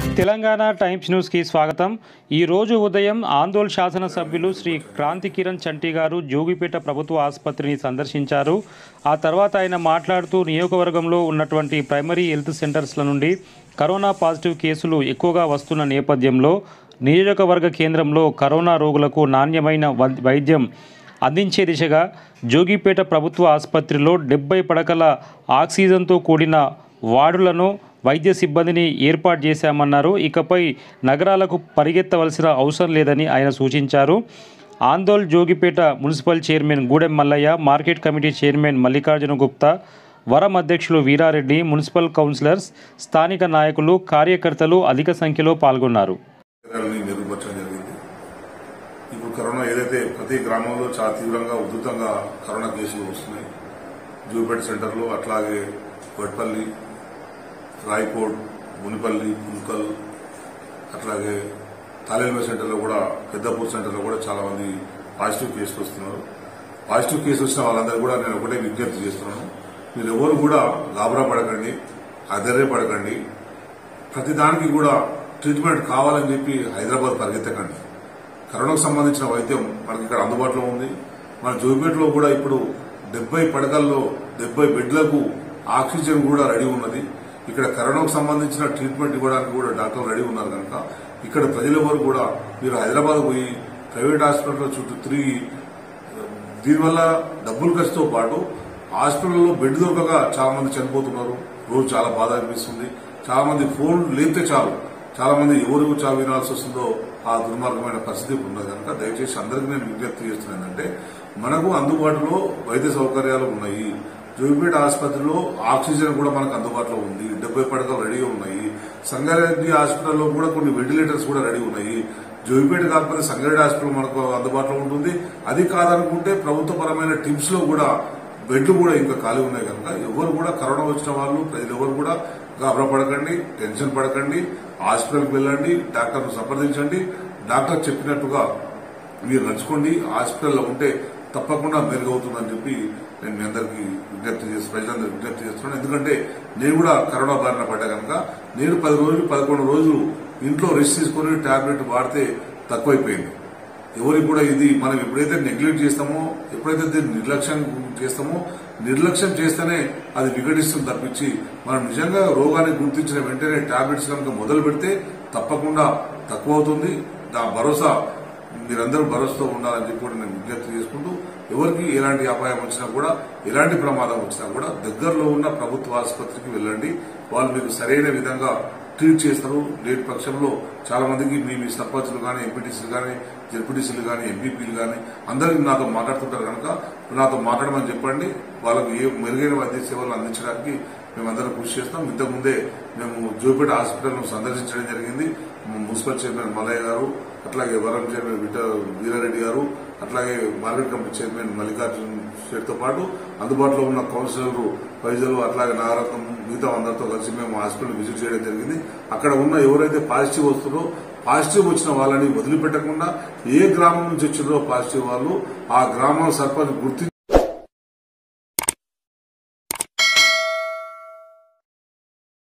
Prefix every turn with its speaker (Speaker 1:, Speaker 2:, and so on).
Speaker 1: Telangana times న్యూస్కి స్వాగతం ఈ రోజు ఉదయం ఆందోళ్ శాసనసభ్యులు శ్రీ క్రాంతి కిరణ్ చంటి గారు జోగిపేట ప్రభుత్వ ఆసుపత్రిని సందర్శించారు ఆ తర్వాత ఆయన మాట్లాడుతూ నియోజకవర్గంలో ఉన్నటువంటి ప్రైమరీ హెల్త్ సెంటర్స్ల నుండి కరోనా పాజిటివ్ కేసులు ఎక్కువగా వస్తున్న నేపథ్యంలో నియోజకవర్గ కేంద్రంలో కరోనా రోగులకు నాణ్యమైన వ- వైద్యం అందించే దిశగా జోగిపేట ప్రభుత్వ ఆసుపత్రిలో డెబ్బై పడకల ఆక్సిజన్తో కూడిన వార్డులను వైద్య సిబ్బందిని ఏర్పాటు చేశామన్నారు ఇకపై నగరాలకు పరిగెత్తవలసిన అవసరం లేదని ఆయన సూచించారు Andol Jogipet municipal chairman Gudem Mallaiah market committee chairman Mallikarjuna Gupta వరం అధ్యక్షులు వీరారెడ్డి మున్సిపల్ కౌన్సిలర్స్ స్థానిక నాయకులు కార్యకర్తలు అధిక సంఖ్యలో పాల్గొన్నారు
Speaker 2: చర్యలని మెరుగుపరచడం జరిగింది ఇప్పుడు కరోనా ఏదైతే ప్రతి గ్రామంలో చాలా తీవ్రంగా ఉధృతంగా కరోనా కేసులు వస్తున్నాయి జూపేట సెంటర్లో అట్లాగే వడ్పల్లి రాయకోడ్ మునిపల్లి పుల్కల్ అట్లాగే తాలేల్మే సెంటర్లో కూడా పెద్దపూర్ సెంటర్లో కూడా చాలా మంది పాజిటివ్ కేసులు వస్తున్నారు పాజిటివ్ కేసు వచ్చిన వాళ్ళందరూ కూడా నేను ఒకటే విజ్ఞప్తి చేస్తున్నాను మీరు ఎవరు కూడా గాబరా పడకండి అధైర్యపడకండి ప్రతిదానికి కూడా ట్రీట్మెంట్ కావాలని చెప్పి హైదరాబాద్ పరిగెత్తకండి కరోనాకు సంబంధించిన వైద్యం మనకి ఇక్కడ అందుబాటులో ఉంది మన జోగిపేటలో కూడా ఇప్పుడు డెబ్బై పడకల్లో డెబ్బై బెడ్లకు ఆక్సిజన్ కూడా రెడీ ఉన్నది ఇక్కడ కరోనాకు సంబంధించిన ట్రీట్మెంట్ ఇవ్వడానికి కూడా డాక్టర్లు రెడీ ఉన్నారు కనుక ఇక్కడ ప్రజలెవరు కూడా మీరు హైదరాబాద్ పోయి ప్రైవేట్ హాస్పిటల్ చుట్టూ తిరిగి దీనివల్ల డబ్బులు ఖర్చుతో పాటు హాస్పిటల్లో బెడ్ దొరకక చాలా మంది చనిపోతున్నారు రోజు చాలా బాధ అనిపిస్తుంది చాలా మంది ఫోన్ లేపితే చాలు చాలా మంది ఎవరికి చావు వినాల్సి వస్తుందో ఆ దుర్మార్గమైన పరిస్థితి ఉన్నది కనుక దయచేసి అందరికీ నేను విజ్ఞప్తి చేస్తున్నాను ఏంటంటే మనకు అందుబాటులో వైద్య సౌకర్యాలు ఉన్నాయి జోగిపేట ఆసుపత్రిలో ఆక్సిజన్ కూడా మనకు అందుబాటులో ఉంది డెబ్బై పడకలు రెడీగా ఉన్నాయి సంగారెడ్డి హాస్పిటల్లో కూడా కొన్ని వెంటిలేటర్స్ కూడా రెడీ ఉన్నాయి జోగిపేట కాకపోతే సంగారెడ్డి హాస్పిటల్ మనకు అందుబాటులో ఉంటుంది అది కాదనుకుంటే ప్రభుత్వపరమైన టిమ్స్ లో కూడా బెడ్లు కూడా ఇంకా ఖాళీ ఉన్నాయి కనుక ఎవరు కూడా కరోనా వచ్చిన వాళ్ళు ప్రజలు ఎవరు కూడా గాబరా పడకండి టెన్షన్ పడకండి హాస్పిటల్కి వెళ్ళండి డాక్టర్ను సంప్రదించండి డాక్టర్ చెప్పినట్టుగా మీరు నడుచుకోండి హాస్పిటల్లో ఉంటే తప్పకుండా మెరుగవుతుందని చెప్పి నేను మీ అందరికీ విజ్ఞప్తి చేసి ప్రజలందరికీ విజ్ఞప్తి చేస్తున్నాను ఎందుకంటే నేను కూడా కరోనా బారిన పడ్డా కనుక నేను పది రోజులు పదకొండు రోజులు ఇంట్లో రెస్ట్ తీసుకొని టాబ్లెట్ వాడితే తక్కువైపోయింది ఎవరికి కూడా ఇది మనం ఎప్పుడైతే నెగ్లెక్ట్ చేస్తామో ఎప్పుడైతే దీన్ని నిర్లక్ష్యం చేస్తామో నిర్లక్ష్యం చేస్తేనే అది విఘటిస్తుంది తప్పించి మనం నిజంగా రోగాన్ని గుర్తించిన వెంటనే టాబ్లెట్స్ కనుక మొదలు పెడితే తప్పకుండా తక్కువ అవుతుంది దా భరోసా మీరందరూ భరోసాతో ఉండాలని చెప్పి కూడా నేను విజ్ఞప్తి చేసుకుంటూ ఎవరికి ఎలాంటి అపాయం వచ్చినా కూడా ఎలాంటి ప్రమాదం వచ్చినా కూడా దగ్గరలో ఉన్న ప్రభుత్వ ఆసుపత్రికి వెళ్ళండి వాళ్ళు మీకు సరైన విధంగా ట్రీట్ చేస్తారు లేని పక్షంలో చాలా మందికి మీ మీ సర్పంచ్లు కానీ ఎంపీటీసీలు కానీ జెడ్పీటీసీలు కానీ ఎంపీపీలు కానీ అందరికీ నాతో మాట్లాడుతుంటారు కనుక నాతో మాట్లాడమని చెప్పండి వాళ్ళకు ఏ మెరుగైన వైద్య సేవలు అందించడానికి మేమందరం కృషి చేస్తాం ఇంతకుముందే మేము జోపేట హాస్పిటల్ను సందర్శించడం జరిగింది మున్సిపల్ చైర్మన్ మల్లయ్య గారు అట్లాగే వరం చైర్మన్ విట వీరారెడ్డి గారు అట్లాగే మార్కెట్ కమిటీ చైర్మన్ మల్లికార్జున్ తో పాటు అందుబాటులో ఉన్న కౌన్సిలర్లు ప్రజలు అట్లాగే నాగరత్నం మిగతా అందరితో కలిసి మేము హాస్పిటల్ విజిట్ చేయడం జరిగింది అక్కడ ఉన్న ఎవరైతే పాజిటివ్ వస్తుందో పాజిటివ్ వచ్చిన వాళ్ళని వదిలిపెట్టకుండా ఏ గ్రామం నుంచి వచ్చిందో పాజిటివ్ వాళ్ళు ఆ గ్రామం సర్పంచ్ గుర్తించి